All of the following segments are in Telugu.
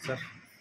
సార్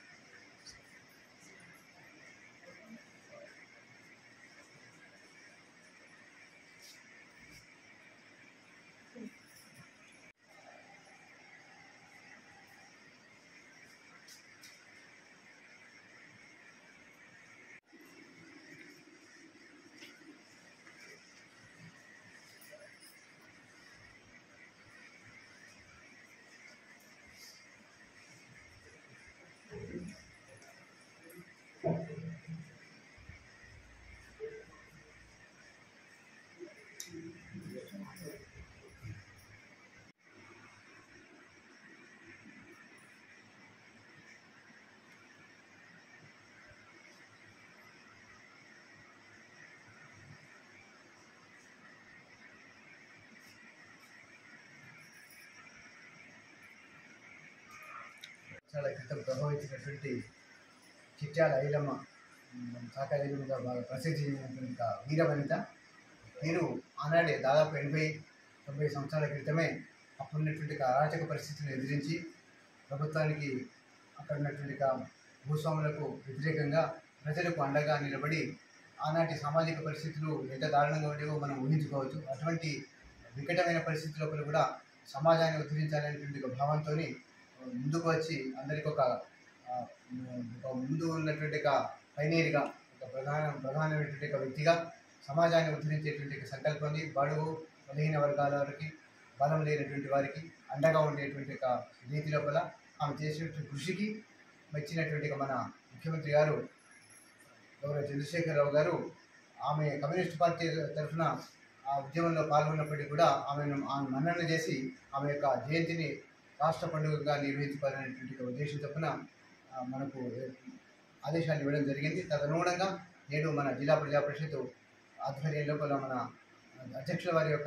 చాలా క్రితం ప్రభావించినటువంటి చిట్యాల ఐలమ్మ ఉమ్, సాకారీలుగా బాగా ప్రసిద్ధి చెందినటువంటి ఒక వీర వనిత వీరు ఆనాడే దాదాపు ఎనభై తొంభై సంవత్సరాల క్రితమే అప్పుడున్నటువంటి ఒక అరాచక పరిస్థితిని ఎదిరించి ప్రభుత్వానికి అక్కడ ఉన్నటువంటి ఒక భూస్వాములకు వ్యతిరేకంగా ప్రజలకు అండగా నిలబడి ఆనాటి సామాజిక పరిస్థితులు ఎంత దారుణంగా ఉండేవో మనం ఊహించుకోవచ్చు అటువంటి వికటమైన పరిస్థితి లోపల కూడా సమాజాన్ని ఉద్ధరించాలనేటువంటి ఒక భావంతో ముందుకు వచ్చి అందరికి ఒక ఆ, ఒక ముందు ఉన్నటువంటి ఒక పైనేరిగా ఒక ప్రధాన ప్రధానమైనటువంటి ఒక వ్యక్తిగా సమాజాన్ని ఉద్ధరించేటువంటి ఒక సంకల్పాన్ని బడుగు బలహీన వర్గాల వారికి బలం లేనటువంటి వారికి అండగా ఉండేటువంటి ఒక రీతి లోపల ఆమె చేసినటువంటి కృషికి మెచ్చినటువంటి ఒక మన ముఖ్యమంత్రి గారు గౌరవ చంద్రశేఖరరావు గారు ఆమె కమ్యూనిస్ట్ పార్టీ తరఫున ఆ ఉద్యమంలో పాల్గొన్నప్పటికీ కూడా ఆమెను ఆమె మన్నన చేసి ఆమె యొక్క జయంతిని రాష్ట్ర పండుగగా నిర్వహించుకోవాలనేటువంటి ఒక ఉద్దేశం తప్పున ఆ, మనకు ఆదేశాలు ఇవ్వడం జరిగింది తదనుగుణంగా నేడు మన జిల్లా ప్రజా పరిషత్ ఆధ్వర్యం లోపల మన అధ్యక్షుల వారి యొక్క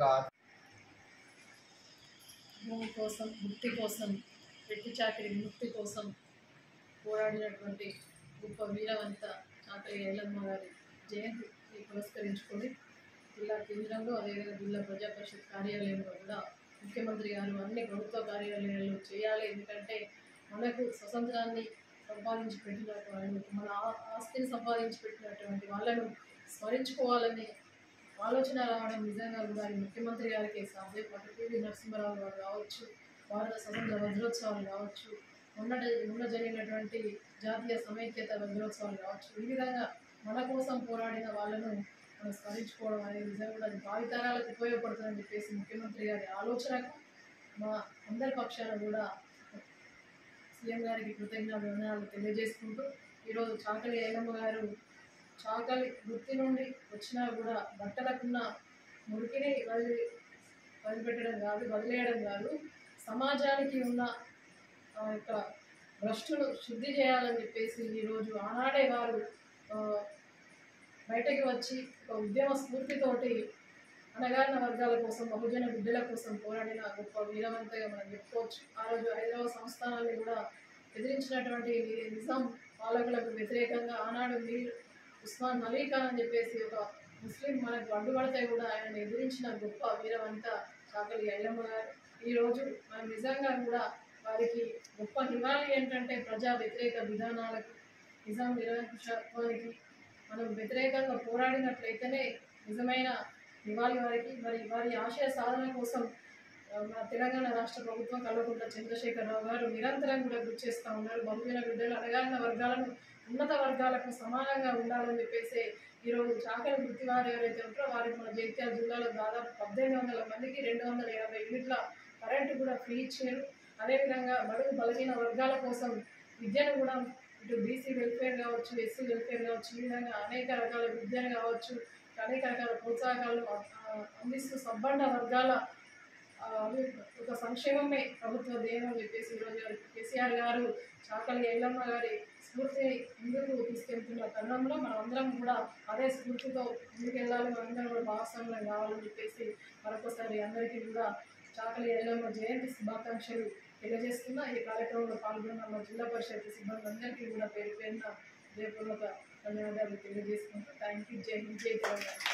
భూమి కోసం ముక్తి కోసం వెట్టి చాకరి విముక్తి కోసం పోరాడినటువంటి గొప్ప వీరవంత చాకలి ఐలమ్మ గారి జయంతిని పురస్కరించుకొని జిల్లా కేంద్రంలో అదేవిధంగా జిల్లా ప్రజా పరిషత్ కార్యాలయంలో కూడా ముఖ్యమంత్రి గారు అన్ని ప్రభుత్వ కార్యాలయాల్లో చేయాలి ఎందుకంటే మనకు స్వతంత్రాన్ని సంపాదించి పెట్టినటువంటి వాళ్ళు మన ఆ- ఆస్తిని సంపాదించి పెట్టినటువంటి వాళ్ళను స్మరించుకోవాలని ఆలోచన రావడం నిజంగా కూడా ఈ ముఖ్యమంత్రి గారికి సాధ్యం అటు పివి నరసింహారావు గారు కావచ్చు భారత స్వతంత్ర వజ్రోత్సవాలు కావచ్చు మొన్న మొన్న జరిగినటువంటి జాతీయ సమైక్యత వజ్రోత్సవాలు కావచ్చు ఈ విధంగా మన కోసం పోరాడిన వాళ్ళను మనం స్మరించుకోవడం అనేది నిజంగా కూడా అది భావితరాలకు ఉపయోగపడుతుందని చెప్పేసి ముఖ్యమంత్రి గారి ఆలోచనకు మా అందరి పక్షాన కూడా సీఎం గారికి కృతజ్ఞతలు తెలియజేసుకుంటూ ఈరోజు చాకలి ఐలమ్మ గారు చాకలి వృత్తి నుండి వచ్చినా కూడా బట్టలకున్న మురికిని వదిలి వదిలిపెట్టడం కాదు వదిలేయడం కాదు సమాజానికి ఉన్న ఆ యొక్క భ్రష్టును శుద్ధి చేయాలని చెప్పేసి ఈరోజు ఆనాడే వారు ఆ, బయటకు వచ్చి ఒక ఉద్యమ స్ఫూర్తితోటి అనగారిన వర్గాల కోసం బహుజన బిడ్డల కోసం పోరాడిన గొప్ప వీరవంతగా మనం చెప్పుకోవచ్చు ఆ రోజు హైదరాబాద్ సంస్థానాన్ని కూడా ఎదిరించినటువంటి ని- నిజాం పాలకులకు వ్యతిరేకంగా ఆనాడు మీర్ ఉస్మాన్ అలీ ఖాన్ అని చెప్పేసి ఒక ముస్లిం మనకు అడ్డుపడితే కూడా ఆయన ఎదిరించిన గొప్ప వీరవంత చాకలి ఐలమ్మ గారు ఈరోజు మనం నిజంగా కూడా వారికి గొప్ప నివాళి ఏంటంటే ప్రజా వ్యతిరేక విధానాలకు నిజాం నిరంకుశత్వానికి మనం వ్యతిరేకంగా పోరాడినట్లయితేనే నిజమైన నివాళి వారికి మరి వారి ఆశయ సాధన కోసం ఆ, మన తెలంగాణ రాష్ట్ర ప్రభుత్వం కల్వకుంట్ల చంద్రశేఖరరావు గారు నిరంతరం కూడా గుర్తు చేస్తూ ఉన్నారు బహుజన బిడ్డలు అడగాలిన వర్గాలను ఉన్నత వర్గాలకు సమానంగా ఉండాలని చెప్పేసి ఈరోజు చాకలి వృత్తి వారు ఎవరైతే ఉంటారో వారికి మన జగిత్యాల జిల్లాలో దాదాపు పద్దెనిమిది వందల మందికి రెండు వందల యాభై యూనిట్ల కరెంటు కూడా ఫ్రీ ఇచ్చారు అదేవిధంగా బడుగు బలహీన వర్గాల కోసం విద్యను కూడా ఇటు బీసీ వెల్ఫేర్ కావచ్చు ఎస్సీ వెల్ఫేర్ కావచ్చు ఈ విధంగా అనేక రకాల విద్యను కావచ్చు అనేక రకాల ప్రోత్సాహకాలు ఆ, అందిస్తూ సబ్బండ వర్గాల ఆ, అది ఒక సంక్షేమమే ప్రభుత్వ ధ్యేయం అని చెప్పేసి ఈరోజు కేసీఆర్ గారు చాకలి ఎల్లమ్మ గారి స్ఫూర్తిని ముందుకు తీసుకెళ్తున్న తరుణంలో మనం అందరం కూడా అదే స్ఫూర్తితో ముందుకెళ్ళాలి మనందరం కూడా భాగస్వామ్యం కావాలని చెప్పేసి మరొకసారి అందరికీ కూడా చాకలి ఎల్లమ్మ జయంతి శుభాకాంక్షలు తెలియజేస్తున్నా ఈ కార్యక్రమంలో పాల్గొన్న మా జిల్లా పరిషత్ సిబ్బంది అందరికీ కూడా పేరు పేరున హృదయపూర్వక ధన్యవాదాలు తెలియజేసుకుంటూ థ్యాంక్ యూ జై హింద్ జై తెలంగాణ